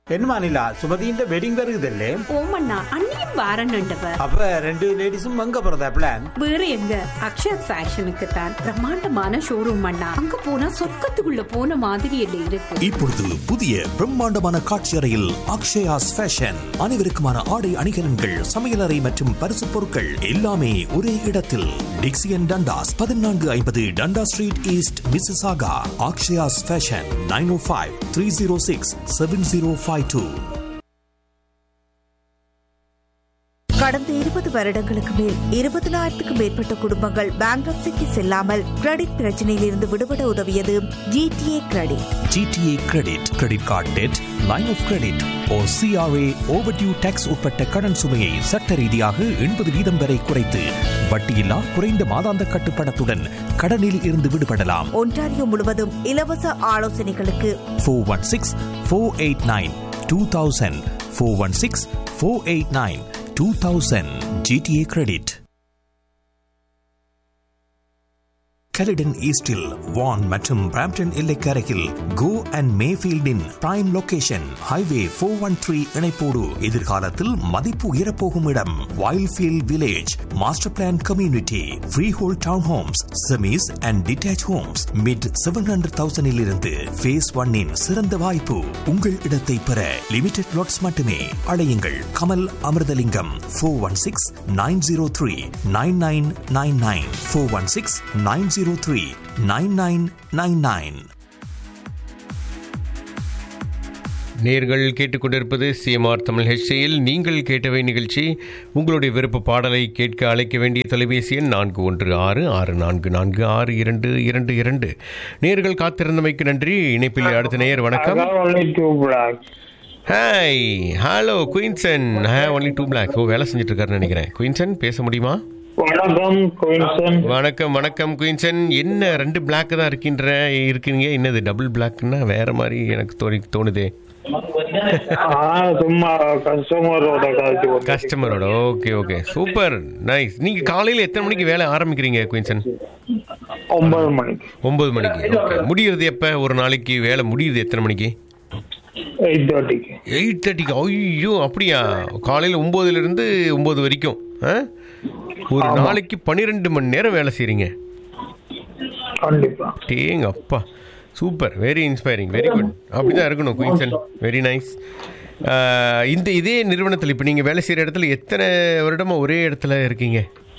என்னமா நிலா சுமதியின் வெட்டிங் வருகுதல்லே ஓமண்ணா அண்ணியும் வாரன்னுட்டவ அப்ப ரெண்டு லேடிஸும் அங்க போறதா பிளான் வேற எங்க அக்ஷயா ஃபேஷனுக்கு தான் பிரம்மாண்டமான ஷோரூம் அண்ணா அங்க போனா சொர்க்கத்துக்குள்ள போன மாதிரி இல்ல இருக்கு இப்பொழுது புதிய பிரம்மாண்டமான காட்சி அறையில் அக்ஷயாஸ் ஃபேஷன் அனைவருக்குமான ஆடை அணிகலன்கள் சமையலறை மற்றும் பரிசு பொருட்கள் எல்லாமே ஒரே இடத்தில் டிக்சியன் டண்டாஸ் பதினான்கு ஐம்பது Dundas street east Mississauga Akshaya's fashion nine O five three zero six seven zero five two கடந்த இருபது வருடங்களுக்கு மேல் இருபதனாயிரத்துக்கும் மேற்பட்ட குடும்பங்கள் பேங்க்ரப்சிக்கு செல்லாமல் கிரெடிட் பிரச்சனையில் இருந்து விடுபட உதவியது GTA credit GTA credit credit card debt line of credit or CRA overdue tax உட்பட்ட கடன் சுமையை சட்ட ரீதியாக எண்பது வீதம் வரை குறைத்து வட்டியில்லா குறைந்த மாதாந்த கட்டுப்பணத்துடன் கடனில் இருந்து விடுபடலாம் ஒன்டாரியோ முழுவதும் இலவச ஆலோசனைகளுக்கு four one six four eight nine two thousand four one six four eight nine two thousand GTA credit Caledon ஈஸ்டில் வான் மற்றும் பிராம்டன் எல்லைக்கரையில் கோ அண்ட் மேஃபீல்டின் prime location highway four one three இணைப்போடு எதிர்காலத்தில் மதிப்பு உயரப்போகும் இடம் Wildfield village master plan community freehold townhomes semis and detached homes mid seven hundred தௌசண்டில் இருந்து ஃபேஸ் ஒன்னின் சிறந்த வாய்ப்பு உங்கள் இடத்தை பெற லிமிடெட் லாட்ஸ் மட்டுமே அழையுங்கள் Kamal Amirthalingam four one six nine zero three nine nine nine nine four one six nine zero three nine nine nine nine நேர்கள் கேட்டுக்கொண்டிருப்பது சிஎம்ஆர் தமிழ் ஹெச்ஏயில் நீங்கள் கேட்டவை நிகழ்ச்சி உங்களுடைய விருப்ப பாடலை கேட்க அழைக்க வேண்டிய தொலைபேசி எண் நான்கு ஒன்று ஆறு ஆறு நான்கு நான்கு ஆறு இரண்டு இரண்டு இரண்டு நேர்கள் காத்திருந்தமைக்கு நன்றி இணைப்பில் அடுத்த நேயர் வணக்கம் I got only two blacks. Hi hello குயின்சன் ஹே ஒன்லி டூ பிளாக் ஓ வேலை செஞ்சுட்டு இருக்காருன்னு நினைக்கிறேன் குயின்சன் பேச முடியுமா வணக்கம் குயின்சன் வணக்கம் வணக்கம் குயின்சன் என்ன ரெண்டு பிளாக் தான் இருக்கின்ற இருக்கீங்க என்னது டபுள் பிளாக்னா வேற மாதிரி எனக்கு தோணி தோணுதே ஆ சும்மா கஸ்டமரோட காய்ச்சி கொடுத்து கஸ்டமரோட ஓகே ஓகே சூப்பர் நைஸ் நீங்க காலையில எத்தனை மணிக்கு வேலை ஆரம்பிக்கிறீங்க குயின்சன் ஒன்பது மணிக்கு ஒன்பது மணிக்கு ஓகே முடியறது எப்ப ஒரு நாளைக்கு வேலை முடியுது எத்தனை மணிக்கு எயிட் தேர்ட்டிக்கு எயிட் தேர்ட்டிக்கு ஐயோ அப்படியா காலையில் ஒம்போதுலேருந்து ஒம்பது வரைக்கும் ஆ? ஒரு நாளைக்கு பன்னிரெண்டு மணி நேரம் வேலை செய்கிறீங்க கண்டிப்பா டேங்க அப்பா super very inspiring very good அப்படி தான் இருக்கணும் குயின்சன் வெரி நைஸ் இந்த இதே நிறுவனத்தில் இப்போ நீங்கள் வேலை செய்கிற இடத்துல எத்தனை வருடமா ஒரே இடத்துல இருக்கீங்க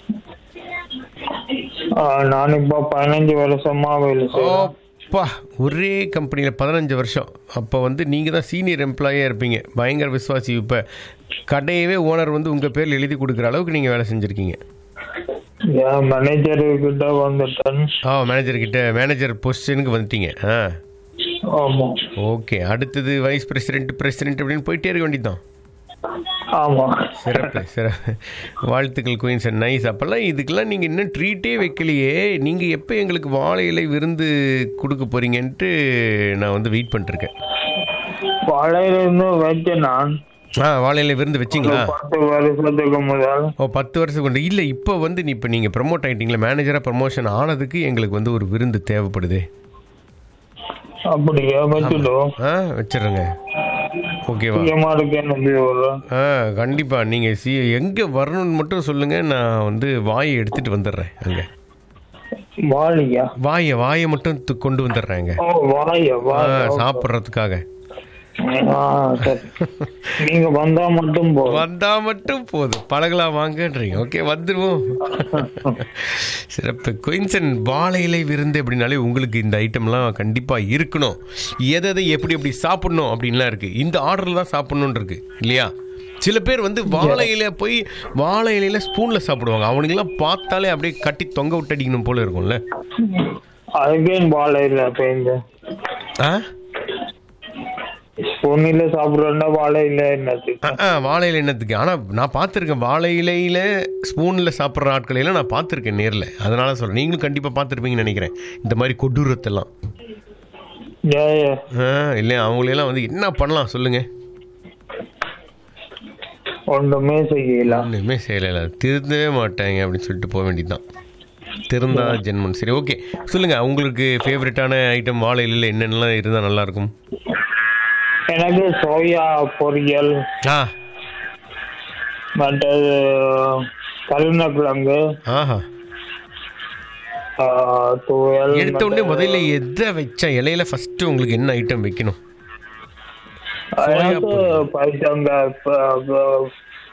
ஆ, நான் இப்போ பதினஞ்சு வருஷமா வேலை செய்யறேன் அப்பா ஒரே கம்பெனியில் பதினஞ்சு வருஷம் அப்போ வந்து நீங்கள் தான் சீனியர் எம்ப்ளாயாக இருப்பீங்க பயங்கர விசுவாசி இப்போ கடையவே ஓனர் வந்து உங்கள் பேரில் எழுதி கொடுக்குற அளவுக்கு நீங்கள் வேலை செஞ்சுருக்கீங்க என் மேனேஜர் கிட்ட வந்துட்டேன் ஆ மேனேஜர் கிட்ட மேனேஜர் பொசிஷனுக்கு வந்துட்டீங்க ஆ ஆமா ஓகே அடுத்தது வைஸ் பிரசிடென்ட் பிரசிடென்ட் அப்படின்னு போயிட்டே இருக்க வேண்டியதுதான் ஆமா சிறப்பு சிறப்பு வாழ்த்துக்கள் குயின்ஸ் நைஸ் அப்போல்லாம் இதுக்கெல்லாம் நீங்கள் இன்னும் ட்ரீட்டே வைக்கலையே நீங்கள் எப்போ எங்களுக்கு வாழை இலை விருந்து கொடுக்க போறீங்கன்ட்டு நான் வந்து வெயிட் பண்ணிருக்கேன் வாழையில இருந்து வச்சேன் நான் ஆ வாழை இலை விருந்து வச்சிங்களா பத்து வருஷத்துக்கு முதல் ஓ பத்து வருஷம் கொண்டு இல்லை இப்போ வந்து நீ இப்போ நீங்கள் ப்ரமோட் ஆகிட்டீங்களா மேனேஜராக ப்ரமோஷன் ஆனதுக்கு எங்களுக்கு வந்து ஒரு விருந்து தேவைப்படுது அப்படியா வச்சுட்டோம் ஆ வச்சிடுறேங்க ஓகேவா முக்கியமா இருக்கு எனக்கு ஒரு ஆ கண்டிப்பாக நீங்கள் சி எங்கே வரணும்னு மட்டும் சொல்லுங்கள் நான் வந்து வாயை எடுத்துகிட்டு வந்துடுறேன் அங்கே வாளியா வாயை வாயை மட்டும் து- கொண்டு வந்துடுறேன் அங்கே ஓ வாய வாய சாப்பிட்றதுக்காக ஆ சரி நீங்க வந்தா மட்டும் போதும் வந்தா மட்டும் போதும் பழகலாம் வாங்கன்றீங்க ஓகே வந்துடுவோம் சிறப்பு குயின்சன் வாழை இலை விருந்து அப்படின்னாலே உங்களுக்கு இந்த ஐட்டம்லாம் கண்டிப்பாக இருக்கணும் எதை எதை எப்படி எப்படி சாப்பிடணும் அப்படின்லாம் இருக்கு இந்த ஆர்டரில் தான் சாப்பிடணும்னு இருக்கு இல்லையா சில பேர் வந்து வாழை இலையில போய் வாழை இலையில ஸ்பூன்ல சாப்பிடுவாங்க அவனுங்கெல்லாம் பார்த்தாலே அப்படியே கட்டி தொங்க விட்டடிக்கணும் போல இருக்கும்ல அதுக்கேன் வாழையில பெய்ஞ்ச ஆ பொண்ணில சாப்பிடுறா வாழையில என்னது ஆ, ஆ, வாழை இலை என்னத்துக்கு ஆனால் நான் பார்த்துருக்கேன் வாழை இலையில ஸ்பூனில் சாப்பிட்ற ஆட்களையெல்லாம் நான் பார்த்துருக்கேன் நேரில் அதனால சொல்கிறேன் நீங்களும் கண்டிப்பாக பார்த்துருப்பீங்கன்னு நினைக்கிறேன் இந்த மாதிரி கொடூரத்தெல்லாம் ஏ ஏ. ஆ இல்லை அவங்களையெல்லாம் வந்து என்ன பண்ணலாம் சொல்லுங்கள் ஒன்றுமே செய்யல ஒன்றுமே செய்யலை திருந்தவே மாட்டாங்க அப்படின்னு சொல்லிட்டு போக வேண்டியதுதான் திருந்தா ஜென்மன் சரி ஓகே சொல்லுங்கள் உங்களுக்கு ஃபேவரட்டான ஐட்டம் வாழை இலையில் என்னென்னலாம் இருந்தால் நல்லாயிருக்கும் எனக்கு சோயா பொரியல் ஆ மற்றது கருணக்கிழங்கு ஆஹா ஆ, துவையல் எடுத்த உடனே மற்றது- முதல்ல எதை வச்சா இலையில ஃபர்ஸ்ட் உங்களுக்கு என்ன ஐட்டம் வைக்கணும் சோயா எனக்கு பொரியல். பைத்தங்காய் ப- ப-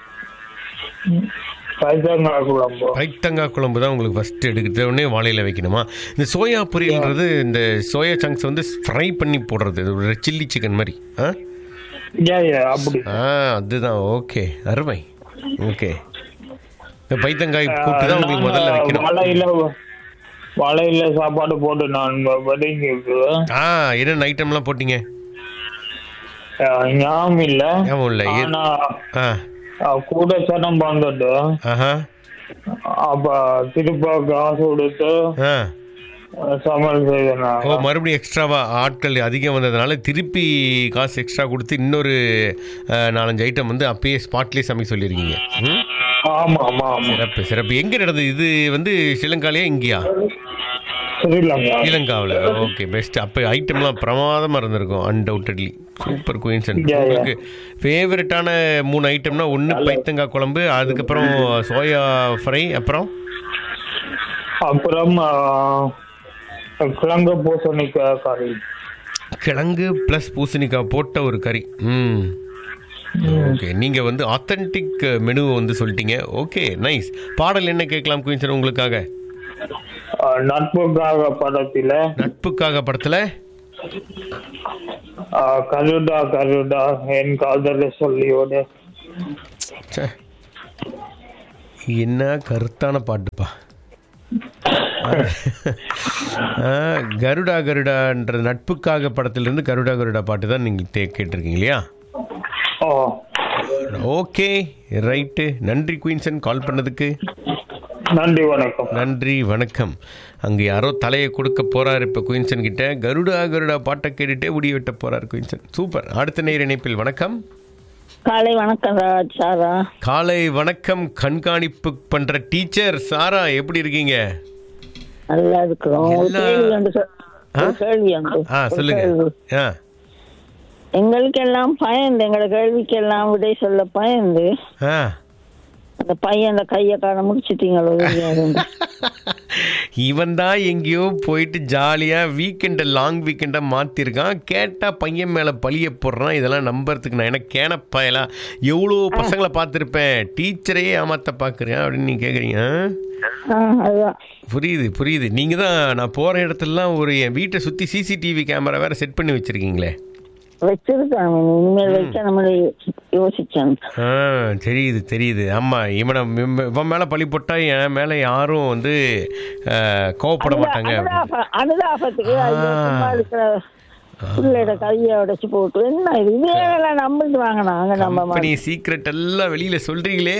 பைத்தங்காய் குழம்பு பைத்தங்காய் குழம்பு தான் உங்களுக்கு ஃபர்ஸ்ட் எடுக்கிட்ட உடனே வாழையில வைக்கணுமா இந்த சோயா பொரியல்ன்றது இந்த சோயா சங்க்ஸ் வந்து ஃப்ரை பண்ணி போடுறது இது ஒரு சில்லி சிக்கன் மாதிரி ஆ யா யா அப்படி ஆ அதுதான் ஓகே அருமை ஓகே இந்த பைத்தங்காய் கூட்டு தான் உங்களுக்கு முதல்ல வைக்கணும் வாழையில வாழையில சாப்பாடு போட்டு நான் வெட்டிங்கு ஆ என்னென்ன ஐட்டம்லாம் போட்டீங்க ஞாபகம் இல்ல ஞாபகம் இல்ல. எ- ஆனா ஆ ஆ, கூட சனம் வந்துட்டு ஆஹா அப்ப திருப்ப காசு கொடுத்து ஆ அஹ், சமையல் ஓ செய்தேன் மறுபடியும் எக்ஸ்ட்ராவா ஆட்கள் அதிகம் வந்ததுனால திருப்பி காசு எக்ஸ்ட்ரா கொடுத்து இன்னொரு ஆ, நாலஞ்சு ஐட்டம் வந்து அப்பயே ஸ்பாட்லேயே சமைக்க சொல்லியிருக்கீங்க ம்? ஆமா ஆமா ஆமா சிறப்பு சிறப்பு எங்க நடந்தது இது வந்து ஸ்ரீலங்காலயா இங்கேயா ஸ்ரீலங்கா ஸ்ரீலங்காவில் ஓகே பெஸ்ட் அப்போ ஐட்டம்லாம் பிரமாதமாக இருந்திருக்கும் அன்டவுட்டட்லி சூப்பர் குயின்சன் Yeah, yeah. உங்களுக்கு ஃபேவரட்டான மூணு ஐட்டம்னா ஒன்று பைத்தங்காய் குழம்பு அதுக்கப்புறம் சோயா ஃப்ரை அப்புறம் அப்புறம் அஹ், கிழங்கு பூசணிக்காய் கறி கிழங்கு ப்ளஸ் பூசணிக்காய் போட்ட ஒரு கறி ம் ஓகே நீங்கள் வந்து ஆத்தென்டிக் மெனுவை வந்து சொல்லிட்டீங்க ஓகே நைஸ் பாடல் என்ன கேட்கலாம் குயின்சன் உங்களுக்காக அஹ், நட்புக்காக படத்தில நட்புக்காக படத்தில் அஹ், கருடா கருடா என் காதலை சொல்லியோட ச்சே. என்ன கருத்தான பாட்டுப்பா ஆ, கருடா கருடான்ற நட்புக்காக படத்திலிருந்து கருடா கருடா பாட்டு தான் நீங்கள் தே கேட்டிருக்கீங்க இல்லையா ஓ ஓகே ரைட்டு நன்றி குயின்சன் கால் பண்ணதுக்கு நன்றி வணக்கம் நன்றி வணக்கம் அங்கே யாரோ தலையை கொடுக்க போறாரு இப்போ குயின்சன் கிட்ட கருடா கருடா பாட்டை கேட்டுட்டே முடிய வெட்ட போறாரு குயின்சன் சூப்பர் அடுத்த நேர் இணைப்பில் வணக்கம் காலை வணக்கம் ராஜ் சாரா காலை வணக்கம் கண்காணிப்பு பண்ற டீச்சர் சாரா எப்படி இருக்கீங்க நல்லா இருக்கிறோம் ஒரு எல்லா- கேள்வி உண்டு சொ- ஒரு கேள்வி உண்டு ஆ ஒரு சொல்லுங்க கேள்வி. ஆ எங்களுக்கெல்லாம் பயந்து எங்களோட கேள்விக்கெல்லாம் விடை சொல்ல பயந்து ஆ அந்த பையன் அந்த கையை காண முடிச்சிட்டீங்களோ தெரியாது இவன் தான் எங்கேயோ போயிட்டு ஜாலியாக வீக்கெண்டை லாங் வீக்கெண்டாக மாற்றிருக்கான் கேட்டால் பையன் மேலே பழிய போடுறான் இதெல்லாம் நம்புறதுக்கு நான் என்ன கேனப்பாயலா எவ்வளோ பசங்களை பார்த்துருப்பேன் டீச்சரையே ஏமாத்த பார்க்குறேன் அப்படின்னு நீங்கள் கேட்குறீங்க ஆ, அதுதான் புரியுது புரியுது நீங்கள் தான் நான் போகிற இடத்துலலாம் ஒரு என் வீட்டை சுற்றி சிசிடிவி கேமரா வேறு செட் பண்ணி வச்சுருக்கீங்களே வச்சிருக்காங்க இனிமேல் வைக்க நம்மளே யோசிச்சாங்க ஆ தெரியுது தெரியுது ஆமாம் இவனை இவன் இவன் மேலே பழி போட்டால் என் மேலே யாரும் வந்து ஆ, கோவப்பட மாட்டாங்க அப்படின்னு. அனுதாப- அனுதாபத்துக்கு ஐயோ, ஆ. சும்மா இருக்கிற பிள்ளையோட கையை உடைச்சு போட்டு என்ன இது இதெல்லாம் நம்பிட்டு வாங்க நாங்க நம்ப கம்பெனி மாட்டோம் சீக்ரெட் எல்லாம் வெளியில சொல்றீங்களே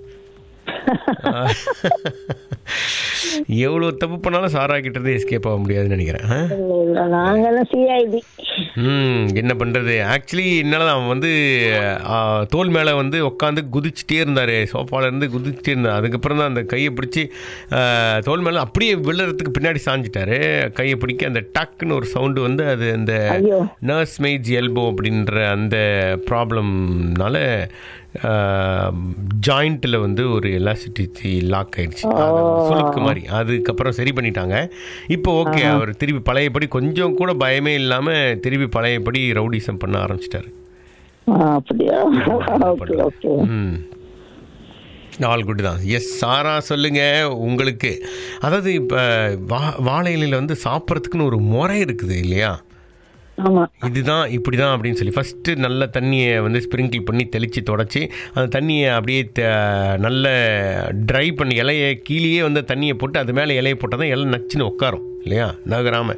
எவ்வளவு தப்பு பண்ணாலும் சாரா கிட்ட இருந்து எஸ்கேப் ஆக முடியாதுன்னு நினைக்கிறேன் ஆ? இல்ல, இல்ல, நாங்கெல்லாம் சிஐடி ம் என்ன பண்றது ஆக்சுவலி என்னால அவன் வந்து ஆ, தோல் மேல வந்து உட்காந்து குதிச்சுட்டே இருந்தாரு சோஃபால இருந்து குதிச்சுட்டே இருந்தார் அதுக்கப்புறம் தான் அந்த கையை பிடிச்சி ஆ, தோல் மேல அப்படியே விழுறதுக்கு பின்னாடி சாஞ்சிட்டாரு கையை பிடிக்க அந்த டக்குன்னு ஒரு சவுண்டு வந்து அது அந்த ஐயோ. நர்ஸ் மேஜ் எல்போ அப்படின்ற அந்த ப்ராப்ளம்னால ஜாயிண்ட்டில் வந்து ஒரு எலாசிட்டி லாக் ஆயிடுச்சு அது சுளுக்கு மாதிரி அதுக்கப்புறம் சரி பண்ணிட்டாங்க இப்போ ஓகே அவர் திருப்பி பழையபடி கொஞ்சம் கூட பயமே இல்லாமல் திருப்பி பழையபடி ரவுடிசம் பண்ண ஆரம்பிச்சிட்டாரு ஆ, அப்படியா ஓகே ஓகே ம் ஆல் குட் தான் எஸ் சாரா சொல்லுங்க உங்களுக்கு அதாவது இப்போ வா வாழை இலையில வந்து சாப்பிட்றதுக்குன்னு ஒரு முறை இருக்குது இல்லையா ஆமா இதுதான் இப்படி தான் அப்படின்னு சொல்லி ஃபஸ்ட்டு நல்ல தண்ணியை வந்து ஸ்ப்ரிங்கிள் பண்ணி தெளித்து தொடச்சி அந்த தண்ணியை அப்படியே த- நல்ல ட்ரை பண்ணி இலையை கீழேயே வந்து தண்ணியை போட்டு அது மேலே இலையை போட்டால் தான் இலை நச்சுன்னு உட்காரும் இல்லையா நகராம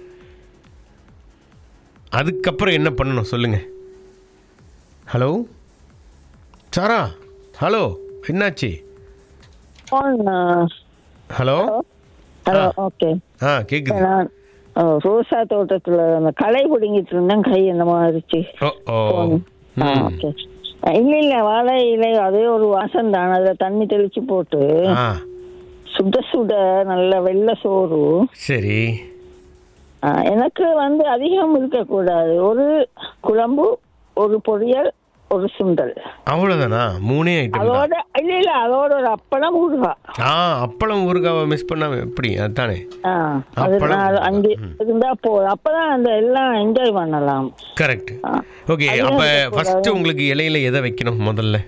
அதுக்கப்புறம் என்ன பண்ணணும் சொல்லுங்கள் ஹலோ சாரா ஹலோ என்னாச்சு ஃபோன் ஹலோ ஹலோ ஆ. ஓகே ஆ கேட்குது நான் ஓ, ரோசா தோட்டத்துல அந்த களை பிடுங்கிட்டு இருந்தேன் கை இந்த மாதிரிச்சு ஓ ஓ ஆ, ம். ஓகே இல்ல இல்ல வாழை இலை அதே ஒரு வாசம் தான் அதுல தண்ணி தெளிச்சு போட்டு ஆ சுட சுட நல்ல வெள்ளை சோறு சரி ஆ, எனக்கு வந்து அதிகம் இருக்கக்கூடாது ஒரு குழம்பு ஒரு பொரியல் ஒரு சுண்டல் அவ்வளவுதானா மூணே ஐட்டம் தான் அதோட இல்ல இல்ல அதோட ஒரு அப்பளம் ஊறுகாய் ஆ அப்பளம் ஊறுகாவை மிஸ் பண்ணாம எப்படி அதானே ஆ, அது அப்பளம் நாலு அஞ்சு இருந்தா போதும் அப்பதான் அந்த எல்லாம் என்ஜாய் பண்ணலாம் கரெக்ட் ஆ. ஓகே அதுதான் அப்ப எனக்கு ஃபர்ஸ்ட் ஒரு- உங்களுக்கு இலையில எதை வைக்கணும் முதல்ல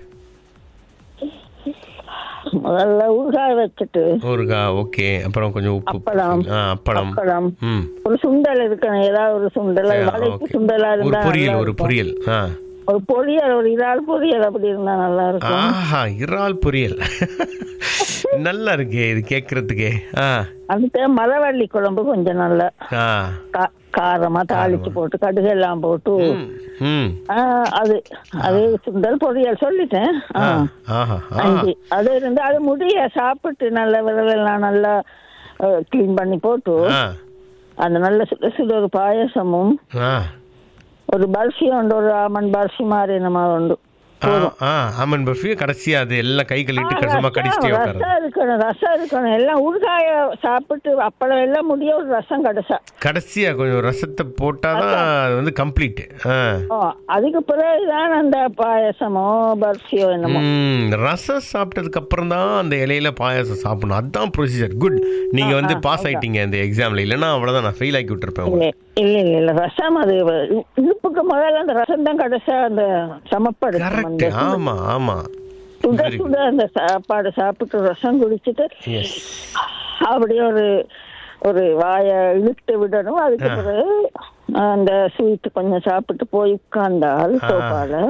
முதல்ல ஊறுகாய் வச்சுட்டு ஊறுகாய் ஓகே அப்புறம் கொஞ்சம் உப்பு அப்பளம். ஆ அப்பளம் அப்பளம் ம் ஒரு சுண்டல் இருக்கணும் ஏதாவது ஒரு சுண்டல் அது ஆ, வளைப்பு ஓகே. சுண்டலா ஒரு இருந்தா பொரியல் நல்லா ஒரு இருக்கும். பொரியல் ஆ ஒரு பொரியல் ஒரு இறால் பொரியல் அப்படி இருந்தா நல்லா இருக்கும் ஆஹா இறால் பொரியல் நல்லா இருக்கே இது கேட்கறதுக்கே ஆ அடுத்து மரவள்ளி குழம்பு கொஞ்சம் நல்லா ஆ கா- காரமா தாளிச்சு போட்டு கடுகு எல்லாம் போட்டு ம், ம் ஆ, அது அது சுண்டல் பொரியல் சொல்லிட்டேன் ஆ. ஆ ஆஹா ஆ அஞ்சு அது இருந்து அது முடிய சாப்பிட்டு நல்ல விரவெல்லாம் நல்லா க்ளீன் பண்ணி போட்டு ஆ அந்த நல்ல சுட சுட ஒரு பாயசமும் ஆ ஒரு பர்ஃபி உண்டு ஒரு ஆமன் பர்ஃபி மாதிரி நம்ம உண்டு ஆ ஆ ஆமன் பர்ஃபி கடைசியா அது எல்லாம் கை கழுவிட்டு கடைசமா கடிச்சிட்டே உட்காரு ரசம் இருக்கணும் ரசம் இருக்கணும் எல்லாம் ஊறுகாய சாப்பிட்டு அப்பளம் எல்லாம் முடிய ஒரு ரசம் கடைசா கடைசியா கொஞ்சம் ரசத்தை போட்டாதான் அது வந்து கம்ப்ளீட் ஆ ஓ அதுக்கு பிறகுதான் அந்த பாயசமோ பர்ஃபியோ என்னமோ ம், ரசம் சாப்பிட்டதுக்கு அப்புறம் தான் அந்த இலையில பாயாசம் சாப்பிடணும் அதுதான் ப்ரொசீஜர் குட் நீங்க வந்து பாஸ் ஆயிட்டீங்க இந்த எக்ஸாம்ல இல்லைன்னா அவ்வளவுதான் நான் ஃபெயில் ஆக்கி விட்டுருப்பேன் உங்களை. இல்ல இல்ல இல்ல இல்ல ரசம் அது இ- இனிப்புக்கு முதல்ல அந்த ரசம் தான் கடைசியா அந்த சமப்படுத்தும் கரெக்ட் அந்த ஆமா ஆமா சுட சுட அந்த சாப்பாடு சாப்பிட்டு ரசம் குடிச்சிட்டு எஸ் அப்படியே ஒரு ஒரு வாயை இழுத்து விடணும் அதுக்கு பிறகு அந்த ஸ்வீட் கொஞ்சம் சாப்பிட்டு போய் உட்கார்ந்தால் சோஃபால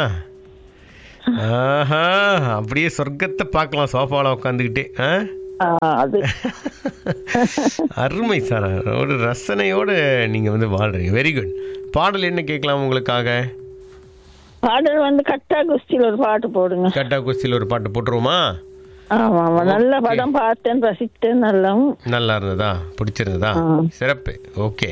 ஆஹா அப்படியே சொர்க்கத்தை பார்க்கலாம் சோஃபால உட்காந்துக்கிட்டே ஆ ஆ, அது அருமை சார் ஒரு ரசனையோட நீங்க வந்து வாழ்றீங்க வெரி குட் பாடல் என்ன கேட்கலாம் உங்களுக்காக பாடல் வந்து கட்டா குஸ்தியில் ஒரு பாட்டு போடுங்க கட்டா குஸ்தியில் ஒரு பாட்டு போட்டுருவோமா ஆமா ஆமா நல்ல படம் பார்த்தேன் ரசித்தேன் நல்லா நல்லா இருந்ததா பிடிச்சிருந்ததா ஆ. சிறப்பு ஓகே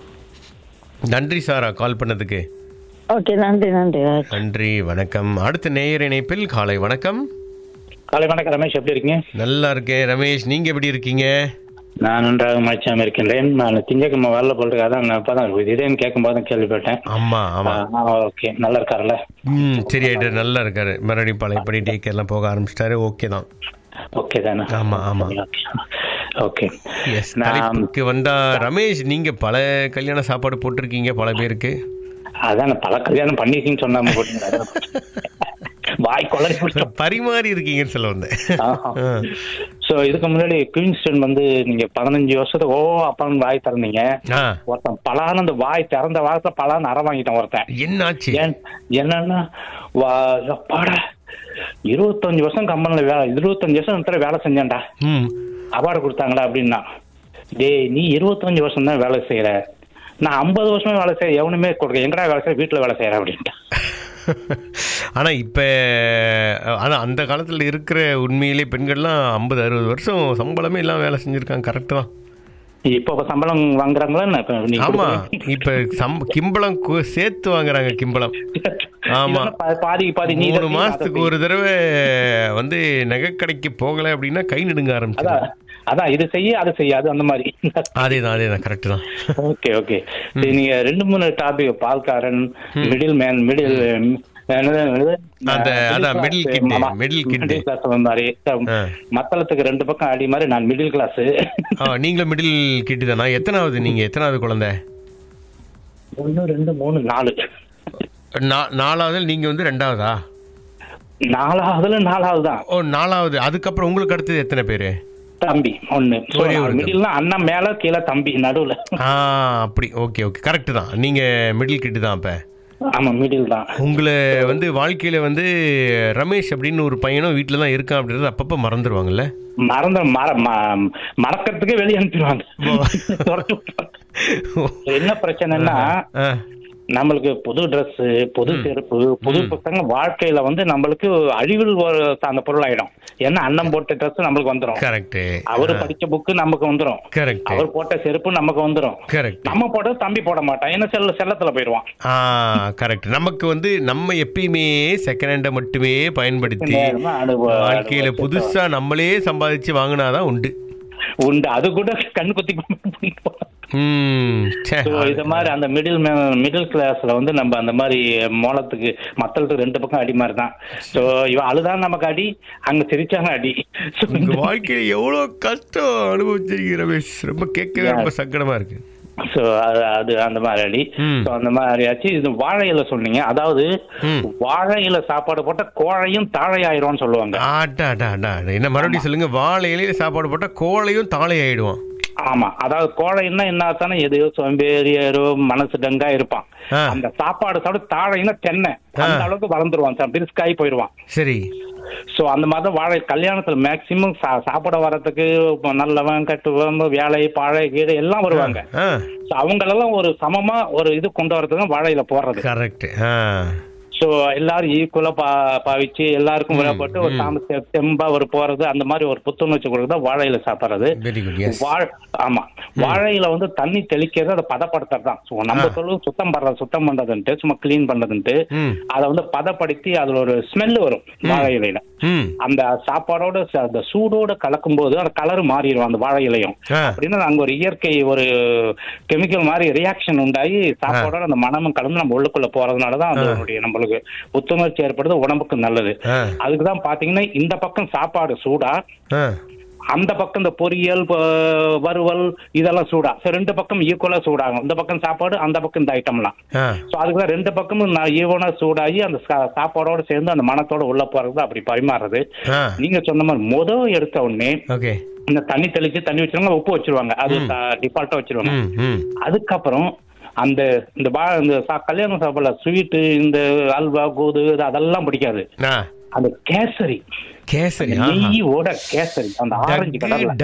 நன்றி சாரா கால் பண்ணதுக்கு ஓகே நன்றி நன்றி நன்றி வணக்கம் அடுத்த நேயர் இணைப்பில் காலை வணக்கம் காலை வணக்கம் ரமேஷ் எப்படி இருக்கீங்க நல்லா இருக்கேன் ரமேஷ் நீங்க எப்படி இருக்கீங்க நான் நன்றாக மகிழ்ச்சியாக இருக்கின்றேன் நான் திங்கக்கிழமை வரல போட்டுருக்கு அதான் நான் இப்பதான் திடீர்னு கேட்கும் போது கேள்விப்பட்டேன் ஆமா ஆமா ஓகே நல்லா இருக்காருல்ல ம் சரி ஆயிட்டு நல்லா இருக்காரு மறுபடியும் பழையபடி டே கேர்லாம் போக ஆரம்பிச்சிட்டாரு ஓகே தான் ஓகே தானே ஆமா, ஆமா. ஓகே எஸ் நான் தலைப்புக்கு வந்தா ரமேஷ் நீங்க பல கல்யாண சாப்பாடு போட்டிருக்கீங்க பல பேருக்கு அதான் நான் பல கல்யாணம் பண்ணிருக்கீங்கன்னு சொன்னாம போட்டீங்க வாய் கொள்ளடி பிடிச்சோம் பரிமாறி இருக்கீங்கன்னு சொல்ல வந்தேன் ஆ. சோ இதுக்கு முன்னாடி குயின்ஸ்டன் வந்து நீங்க பதினஞ்சு வருஷத்துக்கு ஓ அப்பான்னு வாய் திறந்தீங்க ஆ ஒருத்தன் பலான்னு அந்த வாய் திறந்த வாரத்துல பலான்னு அற வாங்கிட்டான் ஒருத்தன் என்னாச்சு ஏன் என்னன்னா வா அப்பாடா இருபத்தஞ்சு வருஷம் கம்பெனில வேலை இருபத்தஞ்சு வருஷம் இடத்துல வேலை செஞ்சேன்டா ம் அவார்டு கொடுத்தாங்களா அப்படின்னா டேய் நீ இருபத்தஞ்சு வருஷம் தான் வேலை செய்யற நான் ஐம்பது வருஷமே வேலை செய்ய எவனுமே கொடுக்க எங்கடா வேலை செய்ய வீட்டுல வேலை செய்யற அப்படின்ட்டு ஆனா இப்ப ஆனா அந்த காலத்துல இருக்கிற உண்மையிலே பெண்கள்லாம் ஐம்பது அறுபது வருஷம் சம்பளமே இல்லாம வேலை செஞ்சிருக்காங்க கரெக்ட் தான் இப்ப சம்பளம் வாங்குறாங்களா என்ன இப்ப நீ ஆமா கொடுக்குற- இப்ப சம் கிம்பளம் கு- சேர்த்து வாங்குறாங்க கிம்பளம் ஆமா. இல்லைன்னா பா- பாதி பாதி நீ மூணு இதை செய், மாசத்துக்கு அதை ஒரு தடவை வந்து நகைக்கடைக்கு போகல அப்படின்னா கை நடுங்க செய். ஆரம்பிச்சு அதான் அதான் இது செய்ய அது செய்ய அது அந்த மாதிரி அதேதான் அதேதான் கரெக்ட் தான் ஓகே ஓகே சரி நீங்க ரெண்டு மூணு டாபிக் பால்காரன் மிடில் மேன் மிடில் அந்த, அதான், middle kid, middle kid. Class மாதிரி ஆ. மத்தளத்துக்கு ரெண்டு பக்கம் அடி மாதிரி நான் மிடில் கிளாஸ் ஆ, நீங்களும் மிடில் கிட்டு தானா எத்தனாவது நீங்க எத்தனாவது குழந்தை ஒன்னு ரெண்டு மூணு நாலு நா- நாலாவது நீங்க வந்து ரெண்டாவதா நாலாவதுல நாலாவது தான் ஓ நாலாவது அதுக்கப்புறம் உங்களுக்கு அடுத்தது எத்தனை பேரு தம்பி ஒண்ணு ஒரே ஒரு தம்பி. மிடில்னா அண்ணன் மேல கீழே தம்பி நடுவுல ஆ அப்படி ஓகே ஓகே கரெக்ட் தான் நீங்க மிடில் கிட்டு தான் அப்ப ஆமா மிடில் தான் உங்களை வந்து வாழ்க்கையில வந்து ரமேஷ் அப்படின்னு ஒரு பையனும் வீட்டில் தான் இருக்கான் அப்படின்றது அப்பப்போ மறந்துடுவாங்கல்ல மறந்த மற ம- மறக்கறதுக்கே வெளியே அனுப்பிடுவாங்க துரத்தி விட்டுருவாங்க. என்ன பிரச்சனைன்னா ஆ, நம்மளுக்கு புது Dress புது செருப்பு புது புத்தகம் வாழ்க்கையில வந்து நம்மளுக்கு அழிவில் ஒரு சார்ந்த பொருள் ஆயிடும் ஏன்னா அண்ணன் போட்ட Dress நம்மளுக்கு வந்துரும் கரெக்ட் அவரு படிச்ச புக்கு நமக்கு வந்துரும் கரெக்ட் அவர் போட்ட செருப்பு நமக்கு வந்துரும் கரெக்ட் நம்ம போட்டது தம்பி போட மாட்டான் ஏன்னா செல்ல செல்லத்துல போயிடுவான் ஆ கரெக்ட் நமக்கு வந்து நம்ம எப்பயுமே செகண்ட் ஹேண்டை மட்டுமே பயன்படுத்தி நேரமா அனுபவ- வாழ்க்கையில அனுபவத்தை புதுசா நம்மளே சம்பாதிச்சு வாங்கினாதான் உண்டு உண்டு அது கூட கண்ணு குத்தி ம் சே, ஸோ இது மாதிரி அந்த மிடில் மிடில் கிளாஸ்ல வந்து நம்ம அந்த மாதிரி மோளத்துக்கு மத்தளுக்கு ரெண்டு பக்கம் அடி மாதிரி தான் ஸோ இவன் அழுதான் நமக்கு அடி அங்க சிரிச்சாங்க அடி So, உங்க வாழ்க்கையில எவ்வளவு கஷ்டம் அனுபவிச்சிருக்கீங்க ரமேஷ் ரொம்ப கேட்கவே ரொம்ப சங்கடமா இருக்கு ஸோ அது அது அந்த மாதிரி அடி ம். ஸோ அந்த மாதிரி ஆச்சு இது வாழை இலை சொன்னீங்க அதாவது ம். வாழை இலை சாப்பாடு போட்டா கோழையும் தாழையாயிரும்னு சொல்லுவாங்க ஆட்டா அடா அடா என்ன மறுபடியும் சொல்லுங்க வாழை இலையில சாப்பாடு போட்டா கோழையும் தாளை ஆயிடுவான் ஆமா அதாவது கோழைன்னா என்ன ஆச்சானா எதையோ சோம்பேறியரோ மனசு டங்கா இருப்பான் ஆ. அந்த சாப்பாடு சாப்பிட்டு தாழைன்னா தென்னை அந்த ஆ. அளவுக்கு வளர்ந்துருவான் பிரிஸ்காய் போயிடுவான் சரி ஸோ அந்த மாதிரி தான் வாழை கல்யாணத்துல மேக்சிமம் சாப்பிட வர்றதுக்கு இப்ப நல்லவன் கட்டுவன் வேலை பாழை கீழே எல்லாம் வருவாங்க ஆ ஸோ அவங்களெல்லாம் ஒரு சமமா ஒரு இது கொண்டு வரதுக்கு தான் வாழையில போடுறது கரெக்ட் ஆ ஸோ எல்லாரும் ஈக்குவலா பா பாவிச்சு எல்லாருக்கும் விடப்பட்டு ஒரு சாம தெம்பா ஒரு போறது அந்த மாதிரி ஒரு புத்துணர்ச்சி கொடுக்குறது தான் வாழையில சாப்பிடுறது வெரி குட் எஸ் வாழ் ஆமா வாழையில வந்து தண்ணி தெளிக்கிறது அதை பதப்படுத்துறது தான் ஸோ நம்ம சொல்லுவோம் சுத்தம் பண்றது சுத்தம் பண்றதுன்ட்டு சும்மா க்ளீன் பண்றதுன்ட்டு ம் அதை வந்து பதப்படுத்தி அதுல ஒரு ஸ்மெல் வரும் வாழை இலையில ம் அந்த சாப்பாடோட ச- அந்த சூடோட கலக்கும் போது அந்த கலர் மாறிடும் அந்த வாழை இலையும் ஆ அப்படின்னு அங்க ஒரு இயற்கை ஒரு கெமிக்கல் மாதிரி ரியாக்ஷன் உண்டாகி சாப்பாடோட அந்த மனமும் கலந்து நம்ம உள்ளுக்குள்ள போறதுனால தான் அது நம்மளுடைய நம்மளுக்கு புத்துணர்ச்சி ஏற்படுறது உடம்புக்கு நல்லது ஆ அதுக்கு தான் பாத்தீங்கன்னா இந்த பக்கம் சாப்பாடு சூடா ஆ அந்த பக்கம் இந்த பொரியல் ப- வறுவல் இதெல்லாம் சூடா ஸோ ரெண்டு பக்கம் ஈக்குவலா சூடாகும் இந்த பக்கம் சாப்பாடு அந்த பக்கம் இந்த ஐட்டம்லாம் ஆ ஸோ அதுக்கு தான் ரெண்டு பக்கமும் ஈவனா சூடாகி அந்த சா- சாப்பாடோட சேர்ந்து அந்த மனத்தோட உள்ள போறது அப்படி பரிமாறுறது ஆ நீங்க சொன்ன மாதிரி முத எடுத்த உடனே ஓகே இந்த தண்ணி தெளிச்சு தண்ணி வச்சிருவாங்க உப்பு வச்சிருவாங்க அது டிஃபால்ட்டா வச்சிருவாங்க ம் ம் அதுக்கப்புறம் அந்த இந்த பா இந்த சா- கல்யாணம் சாப்பிடல ஸ்வீட்டு இந்த அல்வா கோது இது அதெல்லாம் பிடிக்காது ஆ அந்த கேசரி கேசரி அந்த நெய்யோட கேசரி அந்த ஆரஞ்சு கலர்ல